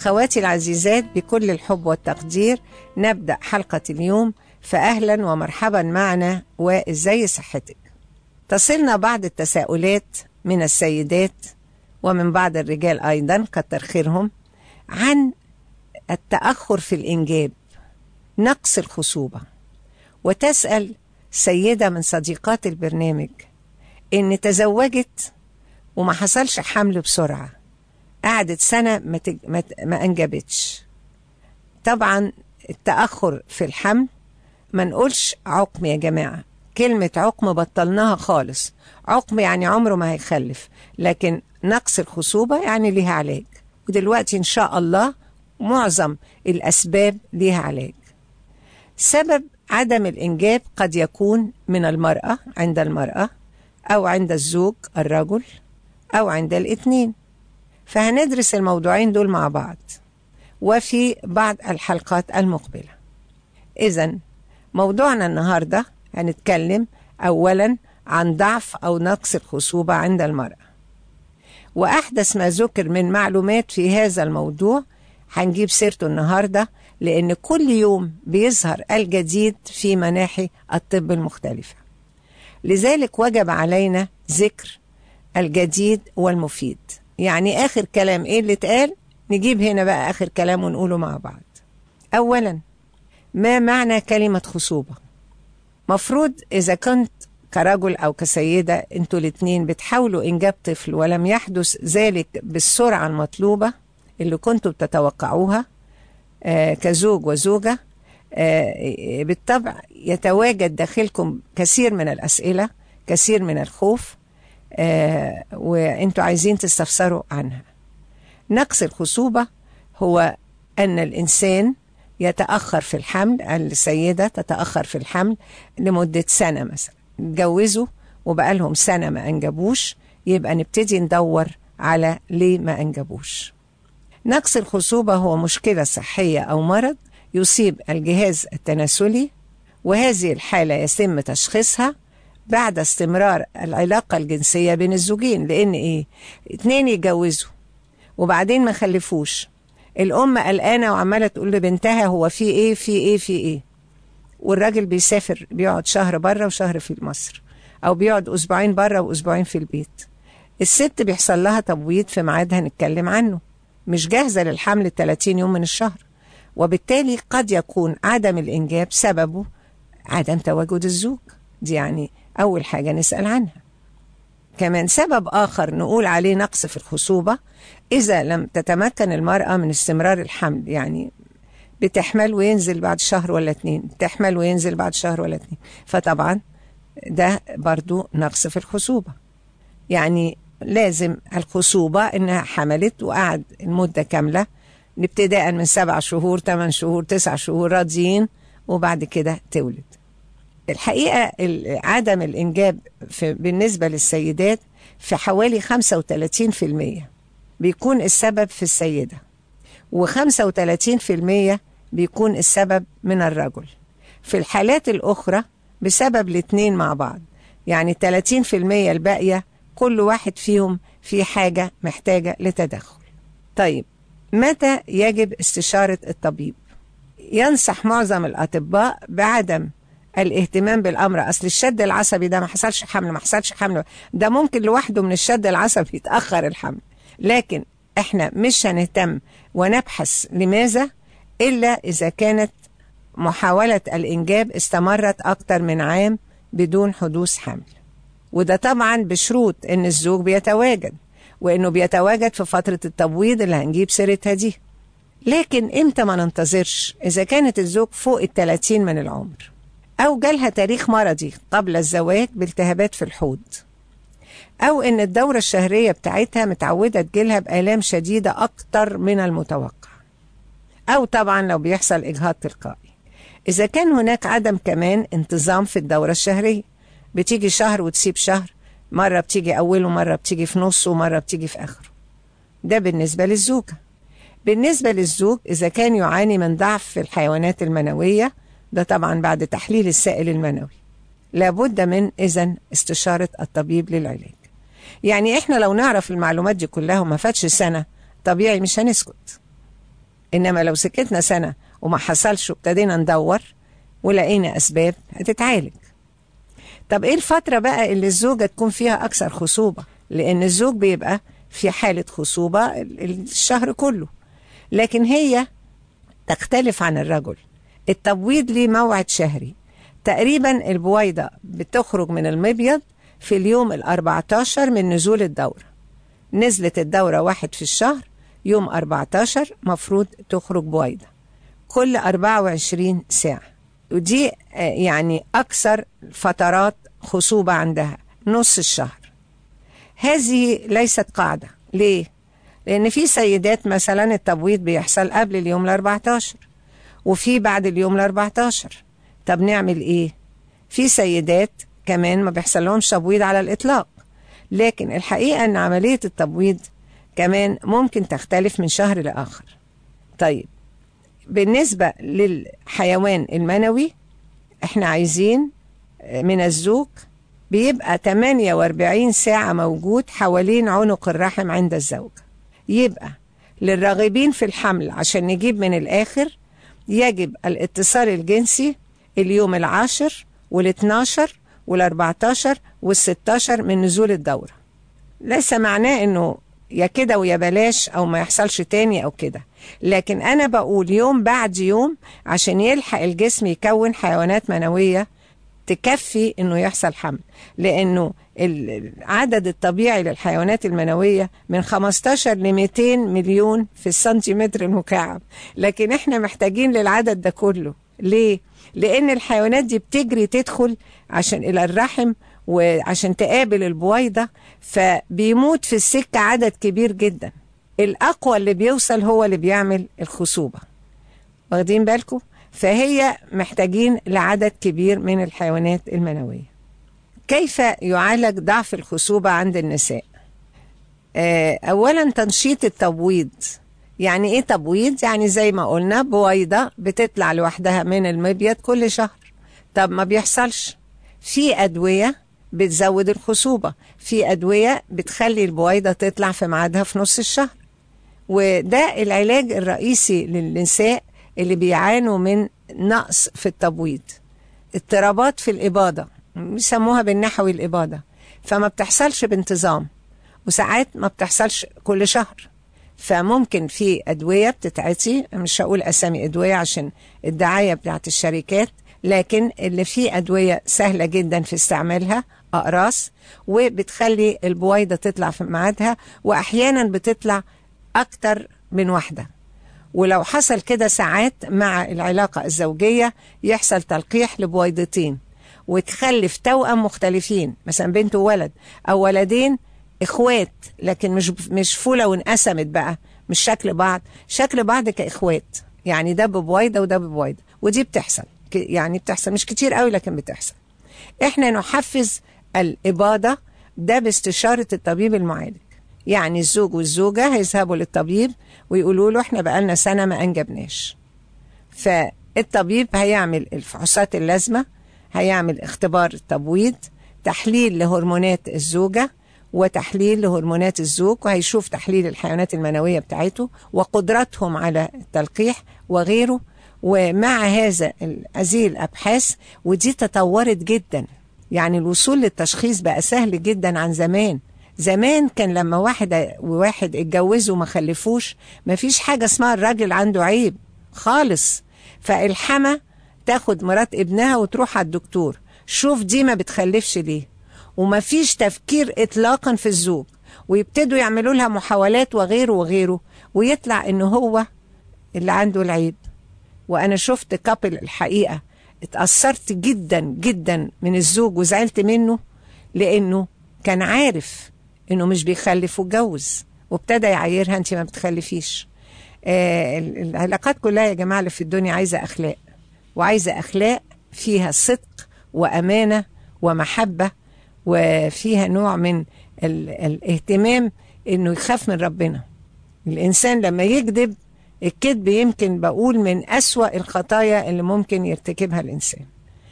خواتي العزيزات بكل الحب والتقدير نبدأ حلقة اليوم فأهلا ومرحبا معنا وإزاي صحتك تصلنا بعض التساؤلات من السيدات ومن بعض الرجال أيضا كتر خيرهم عن التأخر في الإنجاب نقص الخصوبة وتسأل سيدة من صديقات البرنامج إن تزوجت وما حصلش حمل بسرعة قعدت سنة ما, تج... ما... ت- ما أنجبتش طبعا التأخر في الحمل ما نقولش عقم يا جماعة كلمة عقم بطلناها خالص عقم يعني عمره ما هيخلف لكن نقص الخصوبة يعني ليها علاج ودلوقتي إن شاء الله معظم الأسباب ليها علاج سبب عدم الإنجاب قد يكون من المرأة عند المرأة أو عند الزوج الرجل أو عند الاثنين فهندرس الموضوعين دول مع بعض وفي بعض الحلقات المقبلة إذا موضوعنا النهاردة هنتكلم أولا عن ضعف أو نقص الخصوبة عند المرأة وأحدث ما ذكر من معلومات في هذا الموضوع هنجيب سيرته النهاردة لأن كل يوم بيظهر الجديد في مناحي الطب المختلفة لذلك وجب علينا ذكر الجديد والمفيد يعني آخر كلام إيه اللي اتقال نجيب هنا بقى آخر كلام ونقوله مع بعض أولا ما معنى كلمة خصوبة مفروض إذا كنت كرجل أو كسيدة أنتوا الاتنين بتحاولوا إنجاب طفل ولم يحدث ذلك بالسرعة المطلوبة اللي كنتوا بتتوقعوها آه كزوج وزوجة آه بالطبع يتواجد داخلكم كثير من الأسئلة كثير من الخوف آه وانتوا عايزين تستفسروا عنها نقص الخصوبة هو أن الإنسان يتأخر في الحمل السيدة تتأخر في الحمل لمدة سنة مثلا اتجوزوا وبقى لهم سنة ما أنجبوش يبقى نبتدي ندور على ليه ما أنجبوش نقص الخصوبة هو مشكلة صحية أو مرض يصيب الجهاز التناسلي وهذه الحالة يتم تشخيصها بعد استمرار العلاقة الجنسية بين الزوجين لأن إيه؟ اتنين يتجوزوا وبعدين ما خلفوش الأم قلقانة وعمالة تقول لبنتها هو في إيه في إيه في إيه والراجل بيسافر بيقعد شهر بره وشهر في مصر أو بيقعد أسبوعين بره وأسبوعين في البيت الست بيحصل لها تبويض في ميعاد هنتكلم عنه مش جاهزة للحمل 30 يوم من الشهر وبالتالي قد يكون عدم الإنجاب سببه عدم تواجد الزوج دي يعني أول حاجة نسأل عنها كمان سبب آخر نقول عليه نقص في الخصوبة إذا لم تتمكن المرأة من استمرار الحمل يعني بتحمل وينزل بعد شهر ولا اتنين تحمل وينزل بعد شهر ولا اتنين فطبعا ده برضو نقص في الخصوبة يعني لازم الخصوبة إنها حملت وقعد المدة كاملة ابتداء من سبع شهور ثمان شهور تسع شهور راضيين وبعد كده تولد الحقيقة عدم الإنجاب في بالنسبة للسيدات في حوالي 35% بيكون السبب في السيدة و35% بيكون السبب من الرجل في الحالات الأخرى بسبب الاتنين مع بعض يعني 30% الباقية كل واحد فيهم في حاجة محتاجة لتدخل طيب متى يجب استشارة الطبيب ينصح معظم الأطباء بعدم الاهتمام بالامر اصل الشد العصبي ده ما حصلش حمل ما حصلش حمل ده ممكن لوحده من الشد العصبي يتاخر الحمل لكن احنا مش هنهتم ونبحث لماذا الا اذا كانت محاوله الانجاب استمرت اكتر من عام بدون حدوث حمل وده طبعا بشروط ان الزوج بيتواجد وانه بيتواجد في فتره التبويض اللي هنجيب سيرتها دي لكن امتى ما ننتظرش اذا كانت الزوج فوق ال 30 من العمر أو جالها تاريخ مرضي قبل الزواج بالتهابات في الحوض أو إن الدورة الشهرية بتاعتها متعودة تجيلها بآلام شديدة أكتر من المتوقع أو طبعا لو بيحصل إجهاض تلقائي إذا كان هناك عدم كمان انتظام في الدورة الشهرية بتيجي شهر وتسيب شهر مرة بتيجي أوله مرة بتيجي في نصه ومرة بتيجي في آخره ده بالنسبة للزوجة بالنسبة للزوج إذا كان يعاني من ضعف في الحيوانات المنوية ده طبعا بعد تحليل السائل المنوي لابد من إذن استشارة الطبيب للعلاج يعني إحنا لو نعرف المعلومات دي كلها وما فاتش سنة طبيعي مش هنسكت إنما لو سكتنا سنة وما حصلش وابتدينا ندور ولقينا أسباب هتتعالج طب إيه الفترة بقى اللي الزوجة تكون فيها أكثر خصوبة لأن الزوج بيبقى في حالة خصوبة الشهر كله لكن هي تختلف عن الرجل التبويض ليه موعد شهري تقريبا البويضة بتخرج من المبيض في اليوم ال14 من نزول الدورة نزلت الدورة واحد في الشهر يوم 14 مفروض تخرج بويضة كل 24 ساعة ودي يعني أكثر فترات خصوبة عندها نص الشهر هذه ليست قاعدة ليه؟ لأن في سيدات مثلا التبويض بيحصل قبل اليوم ال 14 وفي بعد اليوم ال 14 طب نعمل إيه؟ في سيدات كمان ما بيحصل لهمش تبويض على الإطلاق لكن الحقيقة أن عملية التبويض كمان ممكن تختلف من شهر لآخر طيب بالنسبة للحيوان المنوي احنا عايزين من الزوج بيبقى 48 ساعة موجود حوالين عنق الرحم عند الزوج يبقى للراغبين في الحمل عشان نجيب من الآخر يجب الاتصال الجنسي اليوم العاشر والاثناشر والاربعتاشر والستاشر من نزول الدورة ليس معناه انه يا كده ويا بلاش او ما يحصلش تاني او كده لكن انا بقول يوم بعد يوم عشان يلحق الجسم يكون حيوانات منوية تكفي انه يحصل حمل لانه العدد الطبيعي للحيوانات المنوية من 15 ل 200 مليون في السنتيمتر المكعب لكن احنا محتاجين للعدد ده كله ليه؟ لان الحيوانات دي بتجري تدخل عشان الى الرحم وعشان تقابل البويضة فبيموت في السكة عدد كبير جدا الأقوى اللي بيوصل هو اللي بيعمل الخصوبة واخدين بالكم فهي محتاجين لعدد كبير من الحيوانات المنوية كيف يعالج ضعف الخصوبة عند النساء أولا تنشيط التبويض يعني ايه تبويض يعني زي ما قلنا بويضة بتطلع لوحدها من المبيض كل شهر طب ما بيحصلش في أدوية بتزود الخصوبة في أدوية بتخلي البويضة تطلع في ميعادها في نص الشهر وده العلاج الرئيسي للنساء اللي بيعانوا من نقص في التبويض اضطرابات في الإباضة بيسموها بالنحوي الإباضة فما بتحصلش بانتظام وساعات ما بتحصلش كل شهر فممكن في أدوية بتتعطي مش هقول أسامي أدوية عشان الدعاية بتاعت الشركات لكن اللي فيه أدوية سهلة جدا في استعمالها أقراص وبتخلي البويضة تطلع في ميعادها وأحيانا بتطلع أكتر من واحدة ولو حصل كده ساعات مع العلاقة الزوجية يحصل تلقيح لبويضتين وتخلف توأم مختلفين مثلا بنت وولد أو ولدين إخوات لكن مش مش فولة وانقسمت بقى مش شكل بعض شكل بعض كإخوات يعني ده ببويضة وده ببويضة ودي بتحصل يعني بتحصل مش كتير قوي لكن بتحصل احنا نحفز الإباضة ده باستشارة الطبيب المعالج يعني الزوج والزوجة هيذهبوا للطبيب ويقولوا له احنا بقالنا سنة ما أنجبناش فالطبيب هيعمل الفحوصات اللازمة هيعمل اختبار التبويض تحليل لهرمونات الزوجة وتحليل لهرمونات الزوج وهيشوف تحليل الحيوانات المنوية بتاعته وقدرتهم على التلقيح وغيره ومع هذا هذه الأبحاث ودي تطورت جدا يعني الوصول للتشخيص بقى سهل جدا عن زمان زمان كان لما واحد وواحد اتجوزوا وما خلفوش مفيش حاجة اسمها الراجل عنده عيب خالص فالحما تاخد مرات ابنها وتروح على الدكتور شوف دي ما بتخلفش ليه ومفيش تفكير اطلاقا في الزوج ويبتدوا يعملوا لها محاولات وغيره وغيره ويطلع انه هو اللي عنده العيب وانا شفت كابل الحقيقه اتاثرت جدا جدا من الزوج وزعلت منه لانه كان عارف انه مش بيخلف واتجوز وابتدى يعايرها انت ما بتخلفيش آه العلاقات كلها يا جماعه اللي في الدنيا عايزه اخلاق وعايزه اخلاق فيها صدق وامانه ومحبه وفيها نوع من ال الاهتمام انه يخاف من ربنا الانسان لما يكذب الكذب يمكن بقول من أسوأ الخطايا اللي ممكن يرتكبها الإنسان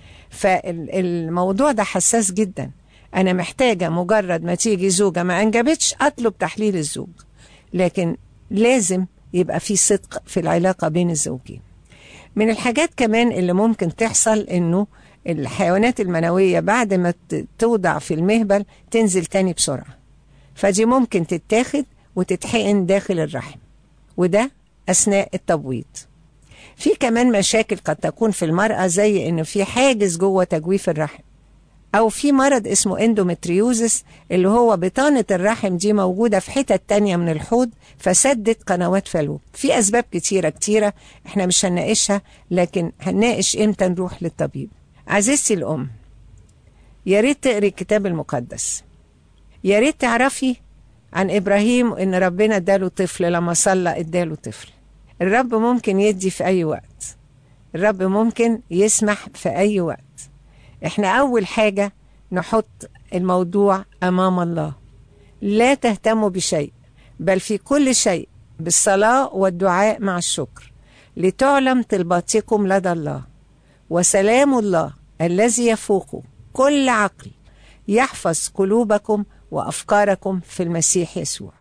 فالموضوع ده حساس جدا أنا محتاجة مجرد ما تيجي زوجة ما أنجبتش أطلب تحليل الزوج لكن لازم يبقى في صدق في العلاقة بين الزوجين من الحاجات كمان اللي ممكن تحصل انه الحيوانات المنوية بعد ما توضع في المهبل تنزل تاني بسرعة فدي ممكن تتاخد وتتحقن داخل الرحم وده أثناء التبويض في كمان مشاكل قد تكون في المرأة زي إنه في حاجز جوه تجويف الرحم أو في مرض اسمه اندومتريوزس اللي هو بطانة الرحم دي موجودة في حتة تانية من الحوض فسدت قنوات فالوب في أسباب كتيرة كتيرة احنا مش هنناقشها لكن هنناقش امتى نروح للطبيب عزيزتي الأم يا ريت تقري الكتاب المقدس يا ريت تعرفي عن إبراهيم إن ربنا اداله طفل لما صلى اداله طفل الرب ممكن يدي في أي وقت الرب ممكن يسمح في أي وقت احنا أول حاجة نحط الموضوع أمام الله لا تهتموا بشيء بل في كل شيء بالصلاة والدعاء مع الشكر لتعلم طلباتكم لدى الله وسلام الله الذي يفوق كل عقل يحفظ قلوبكم وافكاركم في المسيح يسوع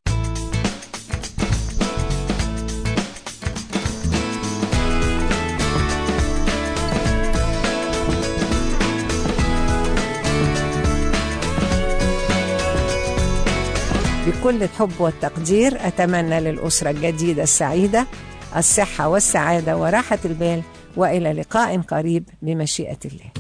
بكل الحب والتقدير اتمنى للاسره الجديده السعيده الصحه والسعاده وراحه البال والى لقاء قريب بمشيئه الله